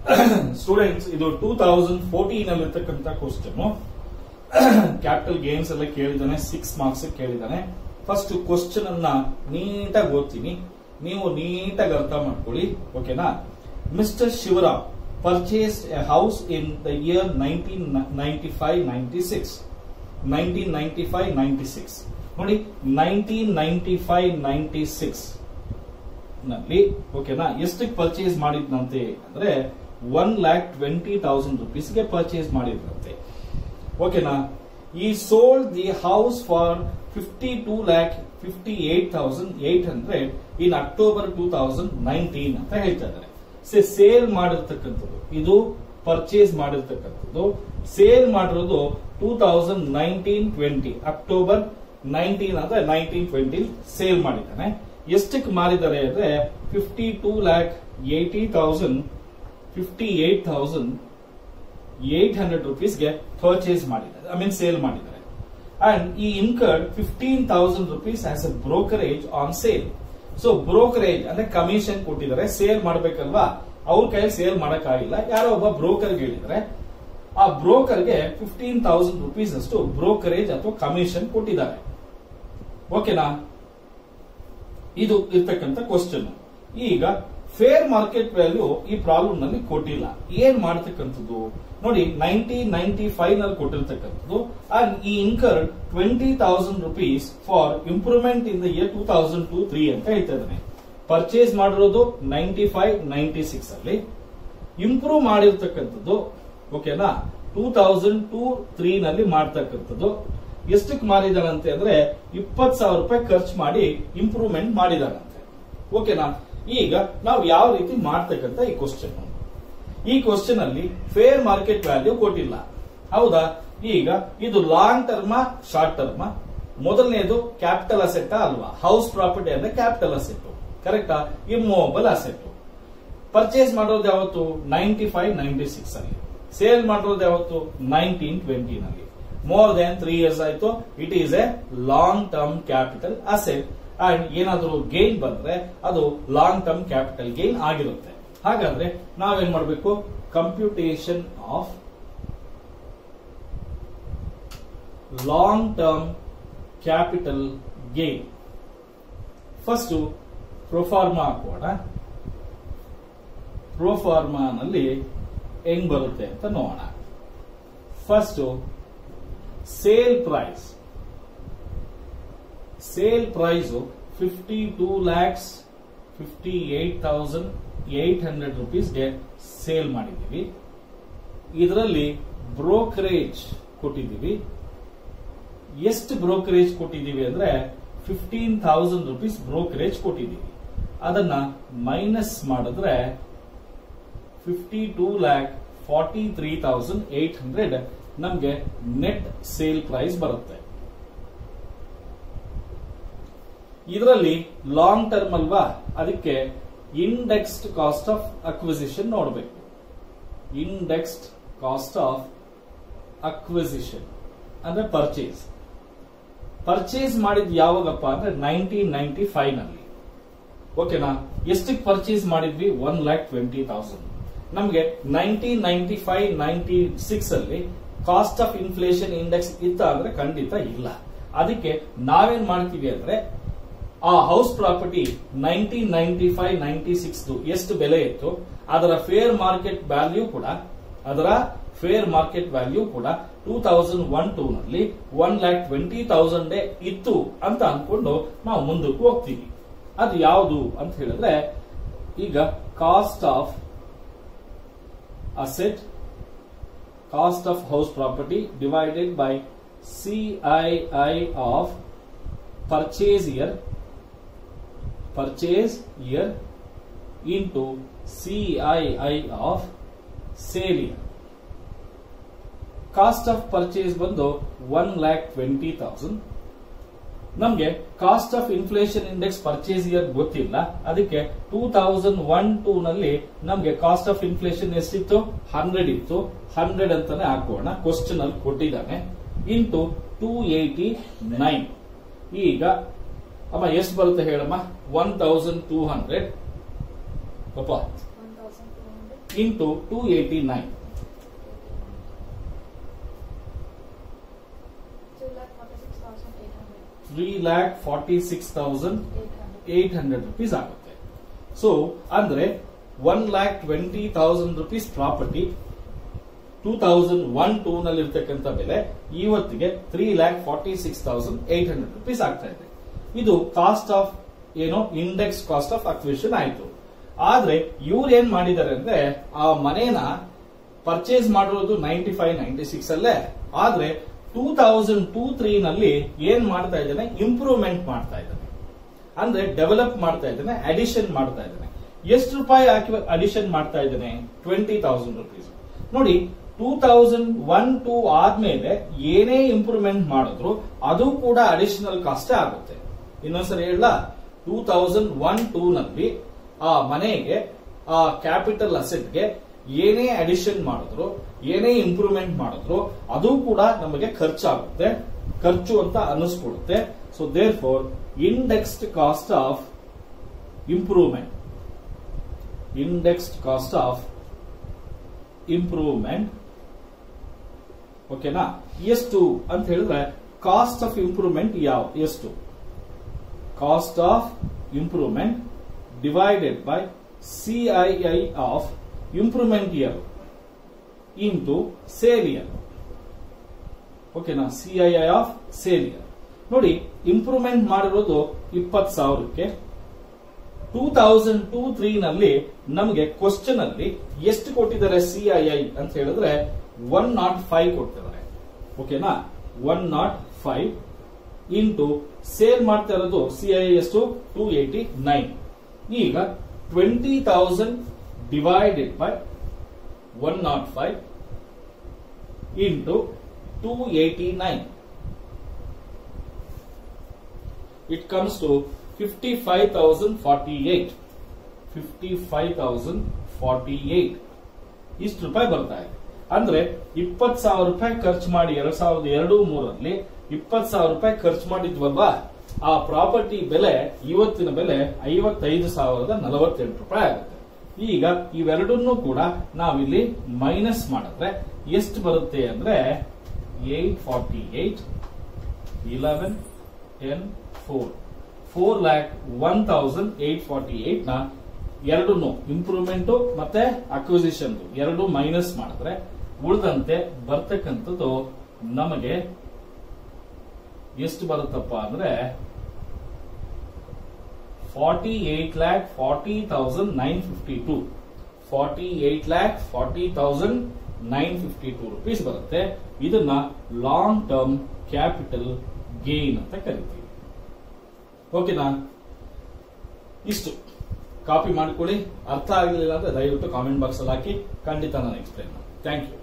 students ಇದು two thousand fourteen ಅಲ್ಲಿ ಇರ್ತಕ್ಕಂಥ ಕ್ವಶನ್ ಕ್ಯಾಪಿಟಲ್ ಗೇಮ್ಸ್ ಎಲ್ಲ ಕೇಳಿದಾನೆ ಸಿಕ್ಸ್ ಮಾರ್ಕ್ಸ್ ಕೇಳಿದಾನೆ ಫಸ್ಟ್ ಕ್ವಶನ್ ಅನ್ನ ನೀಟಾಗಿ ಓದ್ತೀನಿ ನೀವು ನೀಟಾಗಿ ಅರ್ಥ ಮಾಡ್ಕೊಳ್ಳಿ ಓಕೆನಾ mister Shivaram purchase a house in the year nineteen ninety five ninety six nineteen ninety five ninety six ನೋಡಿ nineteen ninety five ninety six ನಲ್ಲಿ ಓಕೆನಾ ಎಷ್ಟಕ್ಕೆ ಪರ್ಚೇಸ್ ಮಾಡಿದ್ನಂತೆ ಅಂದ್ರೆ ಒನ್ ಲ್ಯಾಕ್ ಟ್ವೆಂಟಿ ತೌಸಂಡ್ ರುಪೀಸ್ಗೆ ಪರ್ಚೇಸ್ ಮಾಡಿದ್ರಂತೆ ಓಕೆನಾ he sold the house for fifty two lakh fifty eight thousand eight hundred in October two thousand nineteen ಅಂತ ಹೇಳ್ತಾ ಇದ್ದಾರೆ ಸೇಲ್ ಮಾಡಿರ್ತಕ್ಕಂಥದ್ದು ಇದು ಪರ್ಚೇಸ್ ಮಾಡಿರ್ತಕ್ಕಂಥದ್ದು ಸೇಲ್ ಮಾಡಿರೋದು two thousand nineteen twenty October nineteen ಅಂದ್ರೆ ನೈನ್ಟೀನ್ ಟ್ವೆಂಟಿ ಸೇಲ್ ಮಾಡಿದ್ದಾನೆ ಎಷ್ಟಕ್ಕೆ ಮಾರಿದ್ದಾರೆ ಅಂದ್ರೆ fifty two lakh eighty thousand fifty eight thousand eight hundred ರುಪೀಸ್ಗೆ ಪರ್ಚೇಸ್ ಮಾಡಿದ್ದಾರೆ ಐ ಮೀನ್ ಸೇಲ್ ಮಾಡಿದ್ದಾರೆ and he incurred fifteen thousand rupees as a brokerage on sale so brokerage ಅಂದ್ರೆ commission ಕೊಟ್ಟಿದ್ದಾರೆ ಸೇಲ್ ಮಾಡ್ಬೇಕಲ್ವಾ ಅವ್ರ ಕೈಯಲ್ಲಿ ಸೇಲ್ ಮಾಡಕ್ಕಾಗಿಲ್ಲ ಯಾರೋ ಒಬ್ಬ ಬ್ರೋಕರ್ ಹೇಳಿದ್ರೆ ಆ ಬ್ರೋಕರ್ಗೆ ಫಿಫ್ಟೀನ್ ತೌಸಂಡ್ ರುಪೀಸ್ ಅಷ್ಟು ಬ್ರೋಕರೇಜ್ ಅಥವಾ ಕಮಿಷನ್ ಕೊಟ್ಟಿದ್ದಾರೆ ಓಕೆನಾ ಇದು ಇರ್ತಕ್ಕಂಥ ಕ್ವಶನ್ ಈಗ ಫೇರ್ ಮಾರ್ಕೆಟ್ ವ್ಯಾಲ್ಯೂ ಈ ಪ್ರಾಬ್ಲಮ್ ನಲ್ಲಿ ಕೊಟ್ಟಿಲ್ಲ ಏನ್ ಮಾಡ್ತಕ್ಕಂಥದ್ದು ನೋಡಿ ನೈನ್ಟೀನ್ ನೈನ್ಟಿ ಫೈವ್ ನಲ್ಲಿ ಕೊಟ್ಟಿರ್ತಕ್ಕಂಥದ್ದು and he incurred twenty thousand rupees for improvement in the year two thousand two three ಅಂತ ಹೇಳ್ತಾ ಇದ್ದಾನೆ ಪರ್ಚೇಸ್ ಮಾಡಿರೋದು ನೈನ್ಟಿ ಫೈವ್ ನೈನ್ಟಿ ಸಿಕ್ಸ್ ಅಲ್ಲಿ ಇಂಪ್ರೂವ್ ಮಾಡಿರ್ತಕ್ಕಂಥದ್ದು ಓಕೆನಾ ಟೂ ತೌಸಂಡ್ ಟೂ ತ್ರೀ ನಲ್ಲಿ ಮಾಡ್ತಕ್ಕಂಥದ್ದು ಎಷ್ಟಕ್ಕೆ ಮಾರಿದಾನಂತೆ ಅಂದ್ರೆ ಇಪ್ಪತ್ ಸಾವಿರ ರೂಪಾಯಿ ಖರ್ಚು ಮಾಡಿ ಇಂಪ್ರೂವ್ಮೆಂಟ್ ಮಾಡಿದಾನಂತೆ ಓಕೆನಾ ಈಗ ನಾವು ಯಾವ ರೀತಿ ಮಾಡ್ತಕ್ಕಂಥ ಈ ಕ್ವಶನ್ ಈ ಕ್ವಶನ್ ಅಲ್ಲಿ ಫೇರ್ ಮಾರ್ಕೆಟ್ ವ್ಯಾಲ್ಯೂ ಕೊಟ್ಟಿಲ್ಲ ಹೌದಾ ಈಗ ಇದು ಲಾಂಗ್ ಟರ್ಮ ಶಾರ್ಟ್ ಟರ್ಮ ಮೊದಲನೇದು ಕ್ಯಾಪಿಟಲ್ ಅಸೆಟ್ ಅಲ್ವಾ ಹೌಸ್ ಪ್ರಾಪರ್ಟಿ ಅಂದ್ರೆ ಕ್ಯಾಪಿಟಲ್ ಅಸೆಟ್ ಕರೆಕ್ಟಾ ಇಮ್ಮೂವಬಲ್ ಅಸೆಟ್ ಪರ್ಚೇಸ್ ಮಾಡೋದು ಯಾವತ್ತು ನೈನ್ಟಿ ಫೈವ್ ನೈನ್ಟಿ ಸಿಕ್ಸ್ ಅಲ್ಲಿ ಸೇಲ್ ಮಾಡೋದು ಯಾವತ್ತು ನೈನ್ಟೀನ್ ಟ್ವೆಂಟಿ ನಲ್ಲಿ ಮೋರ್ ದೆನ್ ತ್ರೀ ಇಯರ್ಸ್ ಆಯ್ತು it is a long term capital asset and ಏನಾದರೂ ಗೇನ್ ಬಂದ್ರೆ ಅದು ಲಾಂಗ್ ಟರ್ಮ್ ಕ್ಯಾಪಿಟಲ್ ಗೇನ್ ಆಗಿರುತ್ತೆ ಹಾಗಾದ್ರೆ ನಾವೇನ್ ಮಾಡಬೇಕು computation of long term capital gain first proforma ಹಾಕೋಣ ಪ್ರೊಫಾರ್ಮಾನಲ್ಲಿ ಹೆಂಗ್ ಬರುತ್ತೆ ಅಂತ ನೋಡೋಣ first sale price sale price fifty two lakhs fifty eight thousand eight hundred ರುಪೀಸ್ಗೆ ಸೇಲ್ ಮಾಡಿದ್ದೀವಿ ಇದರಲ್ಲಿ ಬ್ರೋಕರೇಜ್ ಕೊಟ್ಟಿದ್ದೀವಿ ಎಷ್ಟು ಬ್ರೋಕರೇಜ್ ಕೊಟ್ಟಿದ್ದೀವಿ ಅಂದ್ರೆ ಫಿಫ್ಟೀನ್ ಥೌಸಂಡ್ ರುಪೀಸ್ ಬ್ರೋಕರೇಜ್ ಕೊಟ್ಟಿದ್ದೀವಿ ಅದನ್ನ ಮೈನಸ್ ಮಾಡಿದ್ರೆ fifty two lakh forty three thousand eight hundred ನಮಗೆ ನೆಟ್ ಸೇಲ್ ಪ್ರೈಸ್ ಬರುತ್ತೆ ಇದರಲ್ಲಿ ಲಾಂಗ್ ಟರ್ಮ್ ಅಲ್ವಾ ಅದಕ್ಕೆ ಇಂಡೆಕ್ಸ್ಡ್ ಕಾಸ್ಟ್ ಆಫ್ ಅಕ್ವಿಸಿಷನ್ ನೋಡಬೇಕು ಇಂಡೆಕ್ಸ್ಡ್ ಕಾಸ್ಟ್ ಆಫ್ ಅಕ್ವಿಸಿಷನ್ ಅಂದ್ರೆ ಪರ್ಚೇಸ್ ಪರ್ಚೇಸ್ ಮಾಡಿದ್ ಯಾವಾಗಪ್ಪ ಅಂದ್ರೆ ನೈನ್ಟೀನ್ ನೈನ್ಟಿ ಫೈವ್ ನಲ್ಲಿ ಓಕೆನಾ ಎಷ್ಟಕ್ಕೆ ಪರ್ಚೇಸ್ ಮಾಡಿದ್ವಿ ಒನ್ ಲ್ಯಾಕ್ ಟ್ವೆಂಟಿ ತೌಸಂಡ್ ನಮಗೆ nineteen ninety five ninety six ಅಲ್ಲಿ ಕಾಸ್ಟ್ ಆಫ್ ಇನ್ಫ್ಲೇಷನ್ ಇಂಡೆಕ್ಸ್ ಇತ್ತ ಅಂದ್ರೆ ಖಂಡಿತ ಇಲ್ಲ ಅದಕ್ಕೆ ನಾವೇನ್ ಮಾಡ್ತೀವಿ ಅಂದ್ರೆ ಆ house property nineteen ninety five ninety six ಎಷ್ಟು ಬೆಲೆ ಇತ್ತು ಅದರ ಫೇರ್ ಮಾರ್ಕೆಟ್ ವ್ಯಾಲ್ಯೂ ಕೂಡ ಅದರ ಫೇರ್ ಮಾರ್ಕೆಟ್ ವ್ಯಾಲ್ಯೂ ಕೂಡ ಟೂ ತೌಸಂಡ್ ಒನ್ ಟೂ ನಲ್ಲಿ ಒನ್ ಲ್ಯಾಕ್ ಟ್ವೆಂಟಿ ತೌಸಂಡ್ ಇತ್ತು ಅಂತ ಅನ್ಕೊಂಡು ನಾವು ಮುಂದಕ್ಕೆ ಹೋಗ್ತೀವಿ ಅದು ಯಾವುದು ಅಂತ ಹೇಳಿದ್ರೆ ಈಗ cost of asset cost of house property divided by CII of purchase year purchase year into CII of sale year cost of purchase ಬಂದು ಒನ್ ಲ್ಯಾಕ್ ಟ್ವೆಂಟಿ ತೌಸಂಡ್ ನಮ್ಗೆ cost of inflation index purchase year ಗೊತ್ತಿಲ್ಲ ಅದಕ್ಕೆ two thousand one two ನಲ್ಲಿ ನಮ್ಗೆ cost of inflation ಎಷ್ಟಿತ್ತು hundred ಇತ್ತು hundred ಅಂತಾನೆ ಹಾಕೋಣ ಕ್ವಶನ್ ಅಲ್ಲಿ ಕೊಟ್ಟಿದ್ದಾನೆ ಇಂಟು ಟೂ ಏಟಿ ನೈನ್ ಈಗ ಅಮ್ಮ ಎಷ್ಟು ಬರುತ್ತೆ ಹೇಳಮ್ಮ ಒನ್ ತೌಸಂಡ್ ಟೂ ಹಂಡ್ರೆಡ್ ಪಾಪ into two eighty nine three lakh forty six thousand eight hundred rupees ಆಗುತ್ತೆ ಸೊ ಅಂದ್ರೆ one lakh twenty thousand rupees property two thousand one two ನಲ್ಲಿ ಇರ್ತಕ್ಕಂಥ ಬೆಲೆ ಇವತ್ತಿಗೆ three lakh forty six thousand eight hundred rupees ಆಗ್ತಾ ಇದೆ ಇದು ಕಾಸ್ಟ್ ಆಫ್ ಏನೋ ಇಂಡೆಕ್ಸ್ ಕಾಸ್ಟ್ ಆಫ್ ಅಕ್ವಿಷನ್ ಆಯ್ತು ಆದ್ರೆ ಇವ್ರು ಏನ್ ಮಾಡಿದ್ದಾರೆ ಅಂದ್ರೆ ಆ ಮನೇನ ಪರ್ಚೇಸ್ ಮಾಡಿರೋದು ನೈಂಟಿ ಫೈವ್ ನೈಂಟಿ ಸಿಕ್ಸ್ ಅಲ್ಲೇ ಆದ್ರೆ ಟೂ ತೌಸಂಡ್ ಟೂ ತ್ರೀ ನಲ್ಲಿ ಏನ್ ಮಾಡ್ತಾ ಇದ್ದಾನೆ ಇಂಪ್ರೂವ್ಮೆಂಟ್ ಮಾಡ್ತಾ ಇದ್ದಾನೆ ಅಂದ್ರೆ ಡೆವಲಪ್ ಮಾಡ್ತಾ ಇದ್ದಾನೆ ಅಡಿಷನ್ ಮಾಡ್ತಾ ಇದ್ದಾನೆ ಎಷ್ಟು ರೂಪಾಯಿ ಹಾಕಿ ಅಡಿಷನ್ ಮಾಡ್ತಾ ಇದ್ದಾನೆ ಟ್ವೆಂಟಿ ತೌಸಂಡ್ ರುಪೀಸ್ ನೋಡಿ ಟೂ ತೌಸಂಡ್ ಒನ್ ಟೂ ಆದ್ಮೇಲೆ ಏನೇ ಇಂಪ್ರೂವ್ಮೆಂಟ್ ಮಾಡಿದ್ರು ಅದು ಕೂಡ ಅಡಿಷನಲ್ ಕಾಸ್ಟ್ ಆಗುತ್ತೆ ಇನ್ನೊಂದ್ಸರಿ ಹೇಳ ಟೂ ತೌಸಂಡ್ ಒನ್ ಟೂ ನಲ್ಲಿ ಆ ಮನೆಗೆ ಆ ಕ್ಯಾಪಿಟಲ್ ಅಸೆಟ್ಗೆ ಏನೇ ಅಡಿಷನ್ ಮಾಡಿದ್ರು ಏನೇ ಇಂಪ್ರೂವ್ಮೆಂಟ್ ಮಾಡಿದ್ರು ಅದು ಕೂಡ ನಮಗೆ ಖರ್ಚಾಗುತ್ತೆ ಖರ್ಚು ಅಂತ ಅನ್ನಿಸ್ಕೊಡುತ್ತೆ so therefore indexed cost of improvement indexed cost of improvement ಓಕೆನಾ ಎಷ್ಟು ಅಂತ ಹೇಳಿದ್ರೆ ಕಾಸ್ಟ್ ಆಫ್ ಇಂಪ್ರೂವ್ಮೆಂಟ್ ಯಾವ ಎಷ್ಟು cost of improvement divided by CII of improvement year into sale year ಓಕೆನಾ ಸಿಐಐ ಆಫ್ ಸೇಲ್ ಇಯರ್ ನೋಡಿ ಇಂಪ್ರೂವ್ಮೆಂಟ್ ಮಾಡಿರೋದು ಇಪ್ಪತ್ತು ಸಾವಿರಕ್ಕೆ ಟೂ ತೌಸಂಡ್ ಟೂ ತ್ರೀ ನಲ್ಲಿ ನಮಗೆ ಕ್ವಶನ್ ಅಲ್ಲಿ ಎಷ್ಟು ಕೊಟ್ಟಿದ್ದಾರೆ ಸಿಐಐ ಅಂತ ಹೇಳಿದ್ರೆ ಒನ್ ನಾಟ್ ಫೈವ್ ಕೊಟ್ಟಿದ್ದಾರೆ ಓಕೆನಾ one nought five into sale ಮಾಡ್ತಾ ಇರೋದು ಸಿಐ ಎಷ್ಟು ಟೂ ಏಟಿ ನೈನ್ ಈಗ twenty thousand divided by one nought five into two eighty nine it comes to 55,048 55,048 ಇಷ್ಟು ರೂಪಾಯಿ ಬರ್ತಾ ಇದೆ ಅಂದ್ರೆ ಇಪ್ಪತ್ ಸಾವಿರ ರೂಪಾಯಿ ಖರ್ಚು ಮಾಡಿ ಎರಡ್ ಸಾವಿರದ ಎರಡು ಮೂರರಲ್ಲಿ ಇಪ್ಪತ್ ಸಾವಿರ ರೂಪಾಯಿ ಖರ್ಚು ಮಾಡಿದ್ವಲ್ವಾ ಆ ಪ್ರಾಪರ್ಟಿ ಬೆಲೆ ಇವತ್ತಿನ ಬೆಲೆ ಐವತ್ತೈದು ಸಾವಿರದ ನಲವತ್ತೆಂಟು ರೂಪಾಯಿ ಆಗುತ್ತೆ ಈಗ ಇವೆರಡನ್ನೂ ಕೂಡ ನಾವಿಲ್ಲಿ ಮೈನಸ್ ಮಾಡಿದ್ರೆ ಎಷ್ಟು ಬರುತ್ತೆ ಅಂದ್ರೆ eight forty eight eleven ten four four lakh one thousand eight forty eight ನ ಎರಡನ್ನು ಇಂಪ್ರೂವ್ಮೆಂಟ್ ಮತ್ತೆ ಅಕ್ವಿಸಿಷನ್ ಎರಡು ಮೈನಸ್ ಮಾಡಿದ್ರೆ ಉಳಿದಂತೆ ಬರ್ತಕ್ಕಂಥದ್ದು ನಮಗೆ ಎಷ್ಟು ಬರುತ್ತಪ್ಪ ಅಂದ್ರೆ forty eight lakh forty thousand nine fifty two forty eight lakh forty thousand nine fifty two rupees ಬರುತ್ತೆ ಇದನ್ನ ಲಾಂಗ್ ಟರ್ಮ್ ಕ್ಯಾಪಿಟಲ್ ಗೇನ್ ಅಂತ ಕರಿತೀವಿ ಓಕೆನಾ ಇಷ್ಟು ಕಾಪಿ ಮಾಡ್ಕೊಳ್ಳಿ ಅರ್ಥ ಆಗಲಿಲ್ಲ ಅಂದ್ರೆ ದಯವಿಟ್ಟು ಕಾಮೆಂಟ್ ಬಾಕ್ಸ್ ಅಲ್ಲಿ ಹಾಕಿ ಖಂಡಿತ ನಾನು ಎಕ್ಸ್ಪ್ಲೈನ್ ಮಾಡಿ ಥ್ಯಾಂಕ್ ಯು